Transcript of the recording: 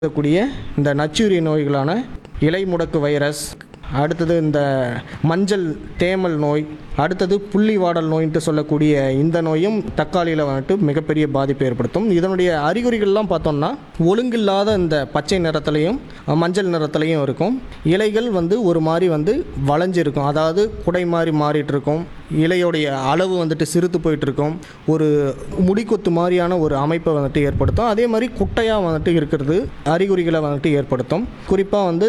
இருக்கக்கூடிய இந்த நச்சுயிரி நோய்களான இலை முடக்கு வைரஸ் அடுத்தது இந்த மஞ்சள் தேமல் நோய் அடுத்தது புள்ளி வாடல் நோயின்ட்டு சொல்லக்கூடிய இந்த நோயும் தக்காளியில் வந்துட்டு மிகப்பெரிய பாதிப்பை ஏற்படுத்தும் இதனுடைய அறிகுறிகள்லாம் பார்த்தோம்னா ஒழுங்கில்லாத இந்த பச்சை நிறத்துலையும் மஞ்சள் நிறத்துலையும் இருக்கும் இலைகள் வந்து ஒரு மாதிரி வந்து வளைஞ்சிருக்கும் அதாவது குடை மாதிரி மாறிட்டு இருக்கும் இலையோடைய அளவு வந்துட்டு சிறுத்து போயிட்டு இருக்கும் ஒரு முடிக்கொத்து மாதிரியான ஒரு அமைப்பை வந்துட்டு ஏற்படுத்தும் அதே மாதிரி குட்டையாக வந்துட்டு இருக்கிறது அறிகுறிகளை வந்துட்டு ஏற்படுத்தும் குறிப்பாக வந்து